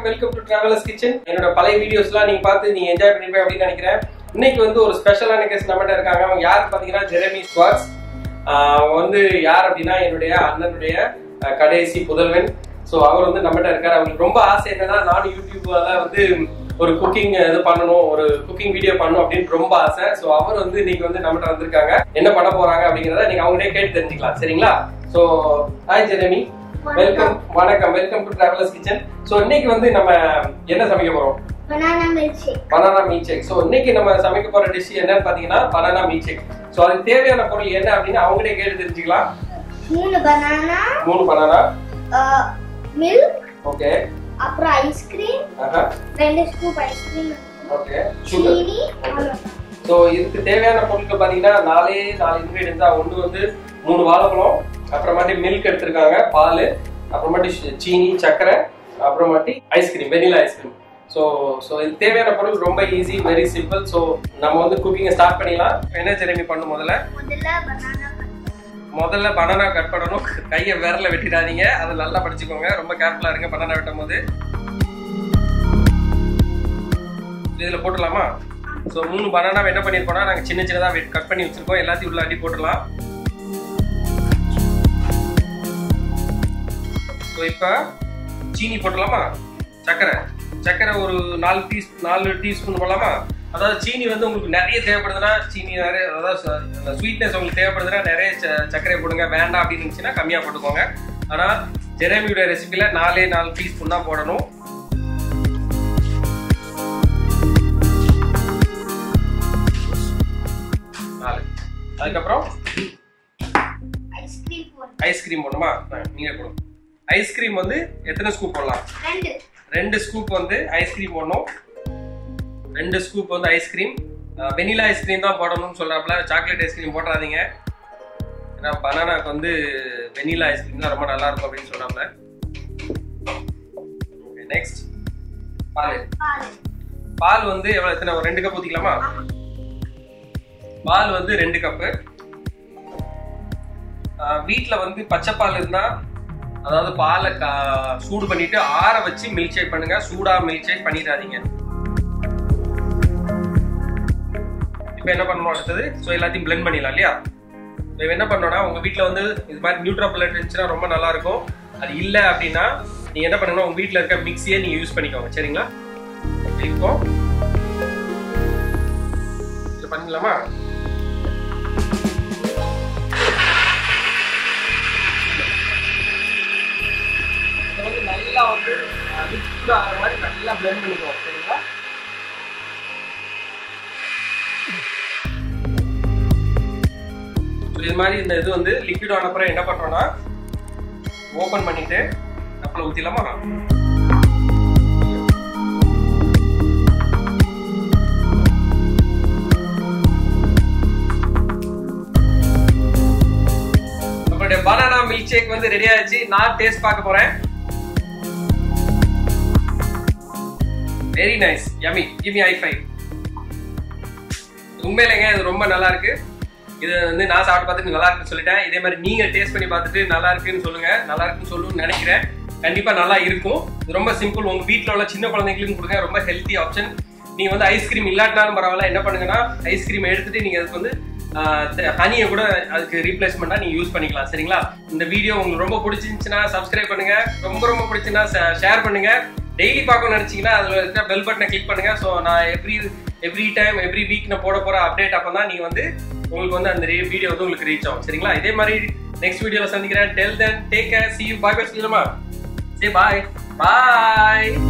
Welcome to travellers kitchen என்னோட பழைய வீடியோஸ்லாம் நீங்க பார்த்து நீங்க என்ஜாய் பண்ணிருப்பேன் அப்படின்னு நினைக்கிறேன் இன்னைக்கு வந்து ஒரு ஸ்பெஷலான கேஸ் நம்மகிட்ட இருக்காங்க அவங்க யார் பாத்தீங்கன்னா ஜெரமி ஸ்வாட்ஸ் அவங்க வந்து யார் அப்படின்னா என்னுடைய அண்ணனுடைய அஹ், கடைசி புதல்வன் ஸோ அவர் வந்து நம்மகிட்ட இருக்காரு அவங்களுக்கு ரொம்ப ஆசை என்னன்னா நானும் யூடியூப்ல வந்து ஒரு குக்கிங் இது பண்ணணும் ஒரு குக்கிங் வீடியோ பண்ணணும் அப்படின்னு ரொம்ப ஆசை ஸோ அவர் வந்து இன்னைக்கு வந்து நம்மகிட்ட வந்திருக்காங்க என்ன பண்ண போறாங்க அப்படிங்கறத நீங்க அவங்களே கேட்டு தெரிஞ்சுக்கலாம் சரிங்களா ஸோ ஹாய் ஜெரமி வெல்கம் வணக்கம் welcome to travellers kitchen so இன்னைக்கு வந்து நம்ம என்ன சமைக்க போறோம் banana milk banana meat shake so இன்னைக்கு நம்ம சமைக்க போற டிஷ் என்னன்னு பாத்தீங்கன்னா பனானா மீட் ஷேக் ஸோ அதுக்கு தேவையான பொருள் என்ன அப்படின்னு அவங்களே கேட்டு தெரிஞ்சுக்கலாம் மூணு பனானா மூணு பனானா மில்க் ஓகே அப்புறம் ஐஸ்கிரீம் ஆஹா ரெண்டு ஸ்கூப் ஐஸ்கிரீம் ஓகே சுகர் சீனி அவ்வளவுதான். ஸோ இதுக்கு தேவையான பொருட்கள் பார்த்தீங்கன்னா நாலே நாலு இன்க்ரீடியன்ஸ் தான் ஒன்று வந்து மூணு வாழைப்பழம் அப்புறமாட்டி மில்க் எடுத்திருக்காங்க பால் அப்புறமாட்டி ஷு- சீனி சர்க்கரை அப்புறமாட்டி ice cream vanilla ice cream so so இது தேவையான பொருள் ரொம்ப ஈஸி வெரி சிம்பிள் ஸோ நம்ம வந்து குக்கிங்கை ஸ்டார்ட் பண்ணிடலாம் என்ன ஜெரமி பண்ணும் முதல்ல முதல்ல பனானா முதல்ல பனானா கட் பண்ணணும் கையை விரல வெட்டிடாதீங்க அதை நல்லா படிச்சுக்கோங்க ரொம்ப கேர்ஃபுல்லா இருங்க பனானா வெட்டும் போது இதுல போட்டுடலாமா ஸோ மூணு பனானா என்ன பண்ணிருக்கோம்னா நாங்க சின்ன சின்னதா கட் பண்ணி வச்சிருக்கோம் எல்லாத்தையும் உள்ள அடி போட்டுடலாம் ஸோ இப்போ சீனி போட்டுடலாமா சர்க்கரை சர்க்கரை ஒரு நாலு டீ நாலு டீஸ்பூன் போடலாமா அதாவது சீனி வந்து உங்களுக்கு நிறைய தேவைப்படுதுன்னா சீனி நிறைய அதாவது ஸ்வீட்னஸ் உங்களுக்கு தேவைப்படுதுன்னா நிறைய ச- சர்க்கரை போடுங்க வேண்டாம் அப்படின்னு இருந்துச்சுன்னா கம்மியாக போட்டுக்கோங்க ஆனால் ஜெரேமியோட ரெசிபியில் நாலே நாலு டீஸ்பூன் தான் போடணும் நாலு அதுக்கப்புறம் ஐஸ்கிரீம் போடு ஐஸ்கிரீம் போடணுமா நீங்க போடும் ஐஸ்கிரீம் வந்து எத்தனை ஸ்கூப் போடலாம் ரெண்டு ரெண்டு ஸ்கூப் வந்து ஐஸ்கிரீம் போடணும் ரெண்டு ஸ்கூப் வந்து ஐஸ்கிரீம் வெனிலா ஐஸ்கிரீம் தான் போடணும்னு சொல்றாப்புல சாக்லேட் ஐஸ்கிரீம் போட்டுறாதீங்க ஏன்னா பனானாக்கு வந்து வெனிலா ஐஸ்கிரீம் தான் ரொம்ப நல்லா இருக்கும் அப்படின்னு சொல்றாப்புல ஓகே நெக்ஸ்ட் பால் பால் பால் வந்து எவ்வளவு எத்தனை ஒரு ரெண்டு கப் ஊத்திக்கலாமா பால் வந்து ரெண்டு கப்பு வீட்டில் வந்து பச்சை பால் இருந்தா அதாவது பாலை கா- சூடு பண்ணிட்டு ஆற வச்சு மில்க் ஷேக் பண்ணுங்க சூடா மில்க் ஷேக் பண்ணிடாதீங்க இப்போ என்ன பண்ணணும் அடுத்தது ஸோ எல்லாத்தையும் blend பண்ணிடலாம் இல்லையா இப்போ என்ன பண்ணணும்னா உங்க வீட்டில் வந்து இது மாதிரி நியூட்ரா பிளட் இருந்துச்சுன்னா ரொம்ப நல்லா இருக்கும் அது இல்லை அப்படின்னா நீங்க என்ன பண்ணணும் உங்க வீட்டில் இருக்க மிக்ஸியை நீங்க யூஸ் பண்ணிக்கோங்க சரிங்களா இப்போ இது பண்ணிடலாமா இதை வந்து நல்லா வந்து லிக்விட் ஆகிற மாதிரி நல்லா blend பண்ணிக்குவோம் சரிங்களா So, இது மாதிரி இந்த இது வந்து லிக்விட் ஆன அப்புறம் என்ன பண்றோம்னா ஓபன் பண்ணிட்டு கப்பில் ஊத்திடலாமா நம்மளுடைய பனானா மில்க் ஷேக் வந்து ரெடி ஆயிடுச்சு நான் டேஸ்ட் பார்க்க போறேன் very nice yummy give me high five உண்மையிலேங்க இது ரொம்ப நல்லா இருக்கு இது வந்து நான் சாப்பிட்டு பார்த்துட்டு நல்லா இருக்குன்னு சொல்லிட்டேன் இதே மாதிரி நீங்க டேஸ்ட் பண்ணி பார்த்துட்டு நல்லா இருக்குன்னு சொல்லுங்க நல்லா இருக்குன்னு சொல்லணும்னு நினைக்கிறேன் கண்டிப்பா நல்லா இருக்கும் இது ரொம்ப சிம்பிள் உங்க வீட்ல உள்ள சின்ன குழந்தைங்களுக்கும் கொடுங்க ரொம்ப ஹெல்த்தி ஆப்ஷன் நீங்க வந்து ஐஸ்கிரீம் இல்லாட்டினாலும் பரவாயில்ல என்ன பண்ணுங்கன்னா ஐஸ்கிரீம் எடுத்துட்டு நீங்க அதுக்கு வந்து ஹனியை கூட அதுக்கு ரீப்ளேஸ்மெண்ட்டாக நீங்கள் யூஸ் பண்ணிக்கலாம் சரிங்களா இந்த வீடியோ உங்களுக்கு ரொம்ப பிடிச்சிருந்துச்சுன்னா சப்ஸ்கிரைப் பண்ணுங்க ரொம்ப ரொம்ப பிடிச்சுன்னா ஷேர் பண்ணுங்க டெய்லி பார்க்கணும்னு நினச்சிங்கன்னா அதில் இருக்கிற பெல் பட்டனை கிளிக் பண்ணுங்க ஸோ நான் every every time every week நான் போட போகிற அப்டேட் அப்போ தான் நீங்கள் வந்து உங்களுக்கு வந்து அந்த வீடியோ வந்து உங்களுக்கு ரீச் ஆகும் சரிங்களா இதே மாதிரி நெக்ஸ்ட் வீடியோவில் சந்திக்கிறேன் till then take care see you bye bye சொல்லலாமா சரி பாய் பாய்